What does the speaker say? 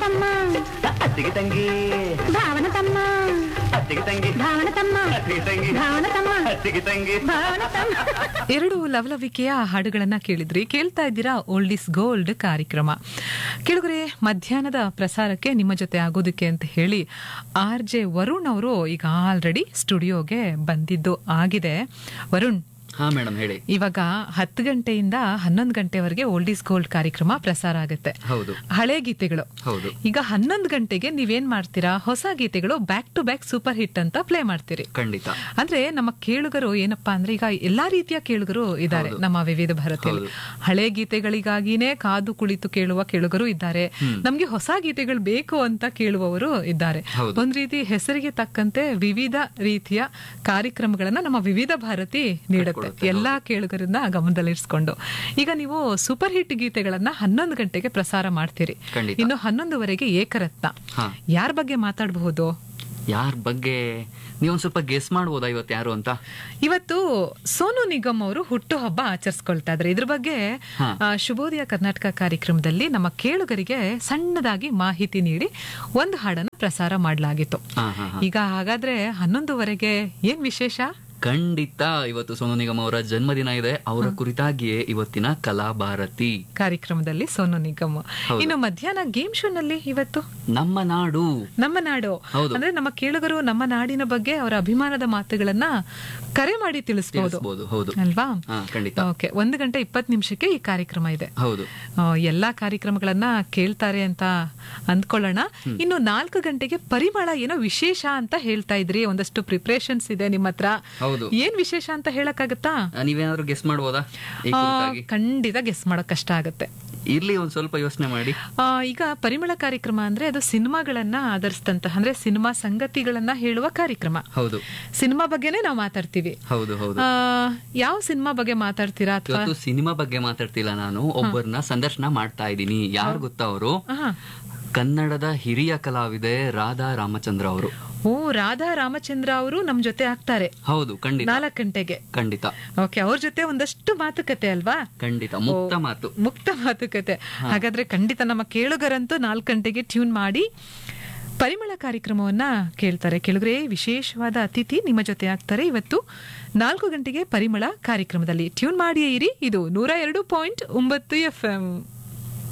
ತಮ್ಮ ಅತ್ತಿಗೆ ತಂಗಿ ಭಾವನ ತಮ್ಮ ಅತ್ತಿಗೆ ತಂಗಿ ಭಾವನ ತಮ್ಮ ಅತ್ತಿಗೆ ತಂಗಿ ಭಾವನ ತಮ್ಮ ಅತ್ತಿಗೆ ತಂಗಿ ಭಾವನ ತಮ್ಮ ಎರಡು ಲವಲವಿಕೆಯ ಹಾಡುಗಳನ್ನ ಕೇಳಿದ್ರಿ ಕೇಳ್ತಾ ಇದ್ದೀರಾ ಓಲ್ಡ್ ಇಸ್ ಗೋಲ್ಡ್ ಕಾರ್ಯಕ್ರಮ ಕೆಳಗರೆ ಮಧ್ಯಾಹ್ನದ ಪ್ರಸಾರಕ್ಕೆ ನಿಮ್ಮ ಜೊತೆ ಆಗೋದಕ್ಕೆ ಅಂತ ಹೇಳಿ ಆರ್ ಜೆ ವರುಣ್ ಅವರು ಈಗ ಆಲ್ರೆಡಿ ಸ್ಟುಡಿಯೋಗೆ ಬಂದಿದ್ದು ಆಗಿದೆ ವರುಣ್ ಹಾ ಮೇಡಮ್ ಹೇಳಿ ಇವಾಗ ಹತ್ತು ಗಂಟೆಯಿಂದ ಹನ್ನೊಂದು ಗಂಟೆವರೆಗೆ ಓಲ್ಡ್ ಇಸ್ ಗೋಲ್ಡ್ ಕಾರ್ಯಕ್ರಮ ಪ್ರಸಾರ ಆಗುತ್ತೆ ಹೌದು ಹಳೆ ಗೀತೆಗಳು ಹೌದು ಈಗ ಹನ್ನೊಂದು ಗಂಟೆಗೆ ನೀವೇನ್ ಮಾಡ್ತೀರಾ ಹೊಸ ಗೀತೆಗಳು back to back super hit ಅಂತ ಪ್ಲೇ ಮಾಡ್ತೀರಿ ಖಂಡಿತ ಅಂದ್ರೆ ನಮ್ಮ ಕೇಳುಗರು ಏನಪ್ಪಾ ಅಂದ್ರೆ ಈಗ ಎಲ್ಲಾ ರೀತಿಯ ಕೇಳುಗರು ಇದ್ದಾರೆ ಹೌದು. ನಮ್ಮ ವಿವಿಧ ಭಾರತಿಯಲ್ಲಿ ಹೌದು. ಹಳೆ ಗೀತೆಗಳಿಗಾಗಿನೇ ಕಾದು ಕುಳಿತು ಕೇಳುವ ಕೇಳುಗರು ಇದ್ದಾರೆ ನಮ್ಗೆ ಹೊಸ ಗೀತೆಗಳು ಬೇಕು ಅಂತ ಕೇಳುವವರು ಇದ್ದಾರೆ ಹೌದು. ಒಂದ್ ರೀತಿ ಹೆಸರಿಗೆ ತಕ್ಕಂತೆ ವಿವಿಧ ರೀತಿಯ ಕಾರ್ಯಕ್ರಮಗಳನ್ನ ನಮ್ಮ ವಿವಿಧ ಭಾರತಿ ನೀಡುತ್ತೆ ಕೊಡುತ್ತೆ, ಎಲ್ಲಾ ಕೇಳುಗರನ್ನ ಗಮನದಲ್ಲಿರಿಸಿಕೊಂಡು ಈಗ ನೀವು ಸೂಪರ್ ಹಿಟ್ ಗೀತೆಗಳನ್ನ ಹನ್ನೊಂದು ಗಂಟೆಗೆ ಪ್ರಸಾರ ಮಾಡ್ತೀರಿ ಖಂಡಿತ. ಇನ್ನು ಹನ್ನೊಂದುವರೆಗೆ ಏಕರತ್ನ ಹಾ. ಯಾರ ಬಗ್ಗೆ ಮಾತಾಡಬಹುದು ಯಾರ ಬಗ್ಗೆ ನೀವೊಂದ್ ಸ್ವಲ್ಪ ಗೆಸ್ ಮಾಡ್ಬೋದಾ ಇವತ್ತು ಯಾರು ಅಂತ ಇವತ್ತು ಸೋನು ನಿಗಮ್ ಅವರು ಹುಟ್ಟುಹಬ್ಬ ಆಚರಿಸ್ಕೊಳ್ತಾ ಇದ್ದಾರೆ ಇದ್ರ ಬಗ್ಗೆ ಹಾ. ಆ, ಶುಭೋದಯ ಕರ್ನಾಟಕ ಕಾರ್ಯಕ್ರಮದಲ್ಲಿ ನಮ್ಮ ಕೇಳುಗರಿಗೆ ಸಣ್ಣದಾಗಿ ಮಾಹಿತಿ ನೀಡಿ ಒಂದು ಹಾಡನ್ನು ಪ್ರಸಾರ ಮಾಡಲಾಗಿತ್ತು ಹಾ, ಹಾ, ಹಾ. ಈಗ ಹಾಗಾದ್ರೆ ಹನ್ನೊಂದುವರೆಗೆ ಏನ್ ವಿಶೇಷ ಖಂಡಿತ ಇವತ್ತು ಸೋನು ನಿಗಮ್ ಅವರ ಜನ್ಮದಿನ ಇದೆ ಅವರ ಕುರಿತಾಗಿಯೇ ಇವತ್ತಿನ ಕಲಾಭಾರತಿ ಕಾರ್ಯಕ್ರಮದಲ್ಲಿ ಸೋನು ನಿಗಮ್ ಹೌದು. ಇನ್ನು ಮಧ್ಯಾಹ್ನ ಗೇಮ್ ಶೋ ನಲ್ಲಿ ಇವತ್ತು ನಮ್ಮ ನಾಡು ನಮ್ಮ ನಾಡು ಹೌದು. ಅಂದ್ರೆ ನಮ್ಮ ಕೇಳುಗರು ನಮ್ಮ ನಾಡಿನ ಬಗ್ಗೆ ಅವರ ಅಭಿಮಾನದ ಮಾತುಗಳನ್ನ ಕರೆ ಮಾಡಿ ತಿಳಿಸಬಹುದು ತಿಳಿಸ್ಬೋದು ಹೌದು ಅಲ್ವಾ ಹಾ ಖಂಡಿತ ಓಕೆ ಒಂದು ಗಂಟೆ ಇಪ್ಪತ್ತು ನಿಮಿಷಕ್ಕೆ ಈ ಕಾರ್ಯಕ್ರಮ ಇದೆ ಹೌದು ಆ, ಎಲ್ಲಾ ಕಾರ್ಯಕ್ರಮಗಳನ್ನ ಕೇಳ್ತಾರೆ ಅಂತ ಅಂದ್ಕೊಳ್ಳೋಣ ಇನ್ನು ನಾಲ್ಕು ಗಂಟೆಗೆ ಪರಿಮಳ ಏನೋ ವಿಶೇಷ ಅಂತ ಹೇಳ್ತಾ ಇದ್ರಿ ಒಂದಷ್ಟು ಪ್ರಿಪ್ರೇಷನ್ಸ್ ಇದೆ ನಿಮ್ಮ ಹತ್ರ ಹೌದು ಏನ್ ವಿಶೇಷ ಅಂತ ಹೇಳಕ್ಕಾಗತ್ತಾ ಆ, ನೀವೇನಾದ್ರೂ ಗೆಸ್ ಮಾಡ್ಬೋದಾ ಈ ಆ, ಕುರಿತಾಗಿ ಖಂಡಿತ ಗೆಸ್ ಮಾಡೋಕ್ ಕಷ್ಟ ಆಗುತ್ತೆ ಇರ್ಲಿ ಒಂದ್ ಸ್ವಲ್ಪ ಯೋಚನೆ ಮಾಡಿ ಆ, ಈಗ ಪರಿಮಳ ಕಾರ್ಯಕ್ರಮ ಅಂದ್ರೆ ಅದು ಸಿನಿಮಾಗಳನ್ನ ಆಧರಿಸಿದಂತಹ ಅಂದ್ರೆ ಸಿನಿಮಾ ಸಂಗತಿಗಳನ್ನ ಹೇಳುವ ಕಾರ್ಯಕ್ರಮ ಹೌದು ಸಿನಿಮಾ ಬಗ್ಗೆನೇ ನಾವು ಮಾತಾಡ್ತೀವಿ ಹೌದು ಹೌದು ಆ, ಯಾವ ಸಿನಿಮಾ ಬಗ್ಗೆ ಮಾತಾಡ್ತೀರಾ ಅಥವಾ ಇವತ್ತು ಸಿನಿಮಾ ಬಗ್ಗೆ ಮಾತಾಡ್ತಿಲ್ಲ ನಾನು ಒಬ್ಬರನ್ನ ಸಂದರ್ಶನ ಮಾಡ್ತಾ ಇದ್ದೀನಿ ಯಾರು ಗೊತ್ತಾ ಅವರು ಕನ್ನಡದ ಹಿರಿಯ ಕಲಾವಿದೆ ರಾಧಾ ರಾಮಚಂದ್ರ ಅವರು ಓ ರಾಧಾ ರಾಮಚಂದ್ರ ಅವರು ನಮ್ ಜೊತೆ ಆಗ್ತಾರೆ ಹೌದು ಖಂಡಿತ ನಾಲ್ಕು ಗಂಟೆಗೆ ಖಂಡಿತ ಓಕೆ ಅವ್ರ ಜೊತೆ ಒಂದಷ್ಟು ಮಾತುಕತೆ ಅಲ್ವಾ ಖಂಡಿತ ಮುಕ್ತ ಮಾತು ಮುಕ್ತ ಮಾತುಕತೆ ಹಾಗಾದ್ರೆ ಖಂಡಿತ ನಮ್ಮ ಕೇಳುಗರಂತೂ ನಾಲ್ಕು ಗಂಟೆಗೆ ಟ್ಯೂನ್ ಮಾಡಿ ಪರಿಮಳ ಕಾರ್ಯಕ್ರಮವನ್ನ ಕೇಳ್ತಾರೆ ಕೇಳುಗರೆ ವಿಶೇಷವಾದ ಅತಿಥಿ ನಿಮ್ಮ ಜೊತೆ ಆಗ್ತಾರೆ ಇವತ್ತು ನಾಲ್ಕು ಗಂಟೆಗೆ ಪರಿಮಳ ಕಾರ್ಯಕ್ರಮದಲ್ಲಿ ಟ್ಯೂನ್ ಮಾಡಿಯೇ ಇರಿ ಇದು ನೂರ ಎರಡು ಪಾಯಿಂಟ್ ಒಂಬತ್ತು ಎಫ್ ಎಂ